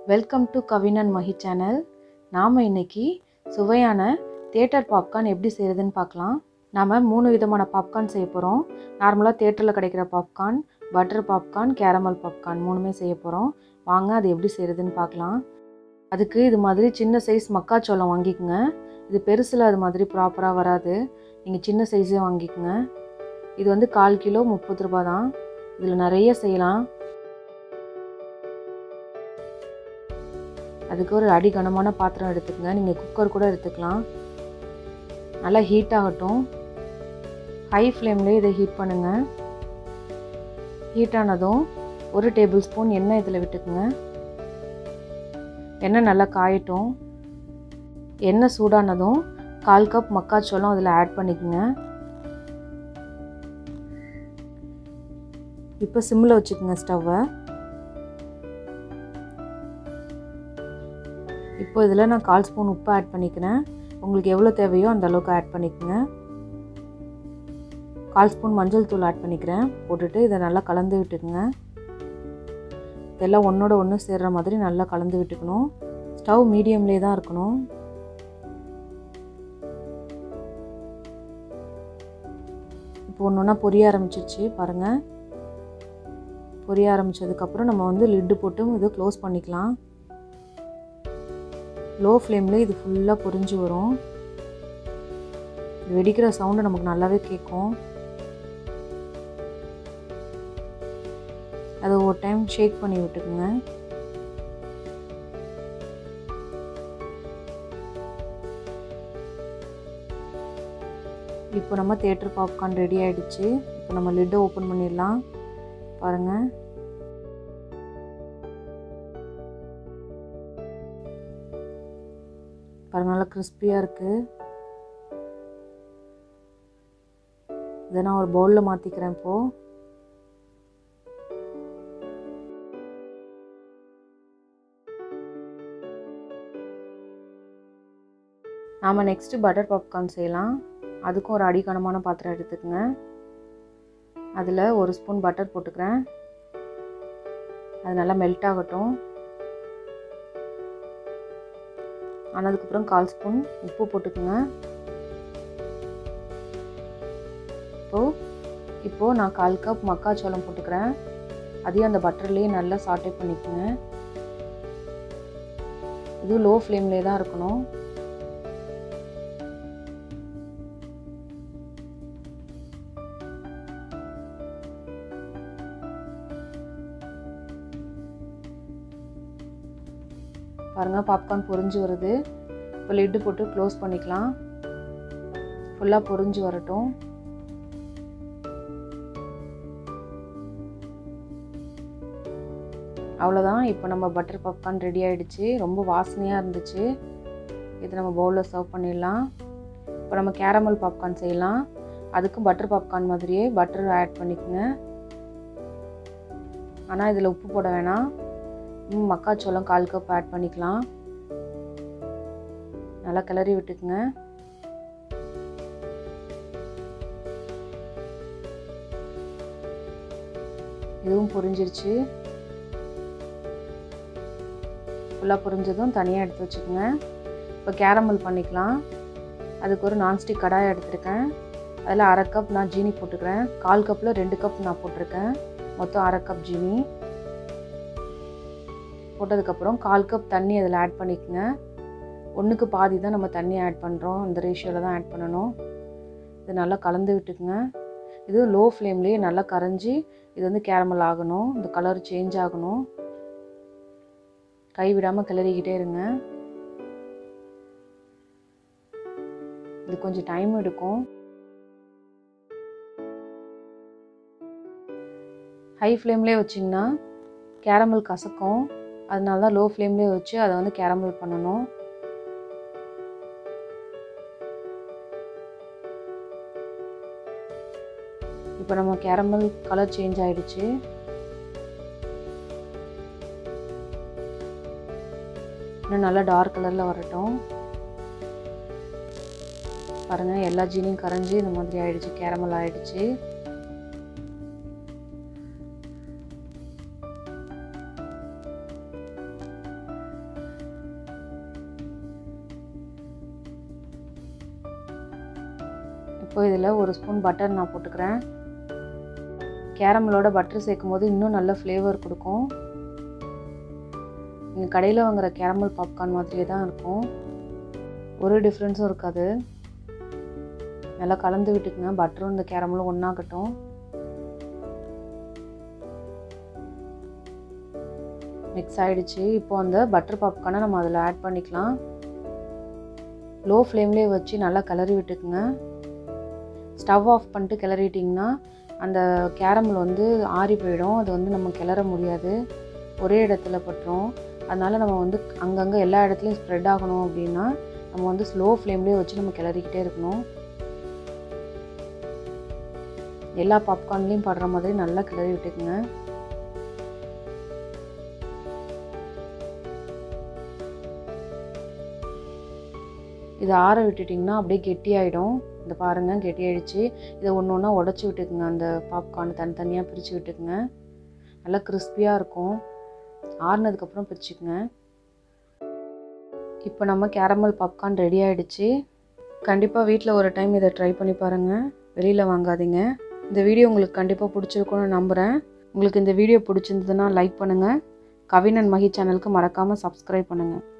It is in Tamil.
welcome to Kavinan Mahi channel நாம் இன்னைக்கு சுவையான தேட்டர் பாப்கார்ன் எப்படி செய்கிறதுன்னு பார்க்கலாம் நாம் மூணு விதமான பாப்கார்ன் செய்ய போகிறோம் நார்மலாக தேட்டரில் கிடைக்கிற popcorn butter popcorn caramel popcorn மூணுமே செய்ய போகிறோம் வாங்க அது எப்படி செய்கிறதுன்னு பார்க்கலாம் அதுக்கு இது மாதிரி சின்ன சைஸ் மக்காச்சோளம் வாங்கிக்கோங்க இது பெருசில் அது மாதிரி ப்ராப்பராக வராது நீங்கள் சின்ன சைஸே வாங்கிக்கோங்க இது வந்து கால் கிலோ முப்பது ரூபா தான் இதில் நிறைய செய்யலாம் அதுக்கு ஒரு அடி கனமான பாத்திரம் எடுத்துக்கங்க நீங்கள் குக்கர் கூட எடுத்துக்கலாம் நல்லா ஹீட் ஆகட்டும் ஹை ஃப்ளேம்லேயே இதை ஹீட் பண்ணுங்கள் ஹீட் ஆனதும் ஒரு டேபிள் ஸ்பூன் எண்ணெய் இதில் விட்டுக்குங்க எண்ணெய் நல்லா காயட்டும் எண்ணெய் சூடானதும் கால் கப் மக்காச்சோளம் அதில் ஆட் பண்ணிக்கோங்க இப்போ சிம்மில் வச்சுக்கோங்க ஸ்டவ்வை இப்போ இதில் நான் கால் ஸ்பூன் உப்பு ஆட் பண்ணிக்கிறேன் உங்களுக்கு எவ்வளோ தேவையோ அந்த அளவுக்கு ஆட் பண்ணிக்கோங்க கால் ஸ்பூன் மஞ்சள் தூள் ஆட் பண்ணிக்கிறேன் போட்டுட்டு இதை நல்லா கலந்து விட்டுக்குங்க இதெல்லாம் ஒன்றோட ஒன்று சேர்கிற மாதிரி நல்லா கலந்து விட்டுக்கணும் ஸ்டவ் மீடியம்லேயே தான் இருக்கணும் இப்போ ஒன்று ஒன்றா பொரிய ஆரம்பிச்சிருச்சு பாருங்கள் பொரிய ஆரம்பித்ததுக்கப்புறம் நம்ம வந்து லிட்டு போட்டு இதை க்ளோஸ் பண்ணிக்கலாம் லோ ஃப்ளேமில் இது ஃபுல்லாக பொரிஞ்சு வரும் வெடிக்கிற சவுண்டு நமக்கு நல்லாவே கேட்கும் அதை ஒரு டைம் ஷேக் பண்ணி விட்டுக்குங்க இப்போ நம்ம தேட்டர் பாப்கார்ன் ரெடி ஆகிடுச்சு இப்போ நம்ம லிட்டை ஓப்பன் பண்ணிடலாம் பாருங்கள் பாருங்க நல்லா கிறிஸ்பியாக இருக்குது இதை நான் ஒரு பவுலில் மாற்றிக்கிறேன் இப்போது நாம் நெக்ஸ்ட்டு பட்டர் பாப்கார்ன் செய்யலாம் அதுக்கும் ஒரு அடிக்கனமான பாத்திரம் எடுத்துக்கோங்க அதில் ஒரு ஸ்பூன் பட்டர் போட்டுக்கிறேன் அது நல்லா மெல்ட் ஆகட்டும் ஆனதுக்கப்புறம் கால் ஸ்பூன் உப்பு போட்டுக்கோங்க இப்போது இப்போது நான் கால் கப் மக்காச்சோளம் போட்டுக்கிறேன் அதையும் அந்த பட்டர்லேயே நல்லா சாட்டே பண்ணிக்கோங்க இது லோ ஃப்ளேம்லேயே தான் இருக்கணும் பாருங்கள் பாப்கார்ன் பொரிஞ்சு வருது இப்போ லிட்டு போட்டு க்ளோஸ் பண்ணிக்கலாம் ஃபுல்லாக பொரிஞ்சு வரட்டும் அவ்வளோதான் இப்போ நம்ம பட்டர் பாப்கார்ன் ரெடி ஆகிடுச்சு ரொம்ப வாசனையாக இருந்துச்சு இதை நம்ம பவுலில் சர்வ் பண்ணிடலாம் இப்போ நம்ம கேரமல் பாப்கார்ன் செய்யலாம் அதுக்கும் பட்டர் பாப்கார்ன் மாதிரியே பட்டர் ஆட் பண்ணிக்கோங்க ஆனால் இதில் உப்பு போட வேணாம் மக்காச்சோளம் கால் கப் ஆட் பண்ணிக்கலாம் நல்லா கிளறி விட்டுக்குங்க இதுவும் பொரிஞ்சிருச்சு ஃபுல்லாக பொரிஞ்சதும் தனியாக எடுத்து வச்சுக்கோங்க இப்போ கேரமல் பண்ணிக்கலாம் அதுக்கு ஒரு நான்ஸ்டிக் கடாய் எடுத்திருக்கேன் அதில் அரை கப் நான் ஜீனி போட்டுக்கிறேன் கால் கப்பில் ரெண்டு கப் நான் போட்டிருக்கேன் மொத்தம் அரை கப் ஜீனி போட்டதுக்கப்புறம் கால் கப் தண்ணி அதில் ஆட் பண்ணிக்கோங்க ஒன்றுக்கு பாதி தான் நம்ம தண்ணி ஆட் பண்ணுறோம் அந்த ரேஷியோவில் தான் ஆட் பண்ணணும் இது நல்லா கலந்து விட்டுக்குங்க இது லோ ஃப்ளேம்லேயே நல்லா கரைஞ்சி இது வந்து கேரமல் ஆகணும் இந்த கலர் சேஞ்ச் ஆகணும் கை விடாமல் கிளறிக்கிட்டே இருங்க இது கொஞ்சம் டைம் எடுக்கும் ஹை ஃப்ளேம்லேயே வச்சிங்கன்னா கேரமல் கசக்கும் அதனால தான் லோ ஃப்ளேம்லேயே வச்சு அதை வந்து கேரமல் பண்ணணும் இப்போ நம்ம கேரமல் கலர் சேஞ்ச் ஆகிடுச்சு இன்னும் நல்லா டார்க் கலரில் வரட்டும் பாருங்கள் எல்லா ஜீனியும் கரைஞ்சி இந்த மாதிரி ஆயிடுச்சு கேரமல் ஆயிடுச்சு இப்போ இதில் ஒரு ஸ்பூன் பட்டர் நான் போட்டுக்கிறேன் கேரமலோட பட்டர் சேர்க்கும் போது இன்னும் நல்ல ஃப்ளேவர் கொடுக்கும் நீங்கள் கடையில் வாங்குற கேரமல் பாப்கார்ன் மாதிரியே தான் இருக்கும் ஒரு டிஃப்ரென்ஸும் இருக்காது நல்லா கலந்து விட்டுக்குங்க பட்டரும் இந்த கேரமலும் ஒன்றாகட்டும் மிக்ஸ் ஆகிடுச்சு இப்போ அந்த பட்டர் பாப்கார்னை நம்ம அதில் ஆட் பண்ணிக்கலாம் லோ ஃப்ளேம்லேயே வச்சு நல்லா கிளறி விட்டுக்குங்க ஸ்டவ் ஆஃப் பண்ணிட்டு கிளறிட்டிங்கன்னா அந்த கேரமல் வந்து ஆறி போயிடும் அது வந்து நம்ம கிளற முடியாது ஒரே இடத்துல பட்டுரும் அதனால் நம்ம வந்து அங்கங்கே எல்லா இடத்துலையும் ஸ்ப்ரெட் ஆகணும் அப்படின்னா நம்ம வந்து ஸ்லோ ஃப்ளேம்லேயே வச்சு நம்ம கிளறிக்கிட்டே இருக்கணும் எல்லா பாப்கார்ன்லேயும் படுற மாதிரி நல்லா கிளறி விட்டுக்குங்க இதை ஆற விட்டுட்டிங்கன்னா அப்படியே கெட்டியாயிடும் இந்த பாருங்கள் கெட்டியாயிடுச்சு இதை ஒன்று ஒன்றா உடச்சி விட்டுக்குங்க அந்த பாப்கார்ன் தனித்தனியாக பிரித்து விட்டுக்குங்க நல்லா கிறிஸ்பியாக இருக்கும் ஆறுனதுக்கப்புறம் பிரிச்சுக்குங்க இப்போ நம்ம கேரமல் பாப்கார்ன் ரெடி ஆகிடுச்சு கண்டிப்பாக வீட்டில் ஒரு டைம் இதை ட்ரை பண்ணி பாருங்கள் வெளியில் வாங்காதீங்க இந்த வீடியோ உங்களுக்கு கண்டிப்பாக பிடிச்சிருக்கும்னு நம்புகிறேன் உங்களுக்கு இந்த வீடியோ பிடிச்சிருந்ததுன்னா லைக் பண்ணுங்கள் கவினன் மகி சேனலுக்கு மறக்காமல் சப்ஸ்கிரைப் பண்ணுங்கள்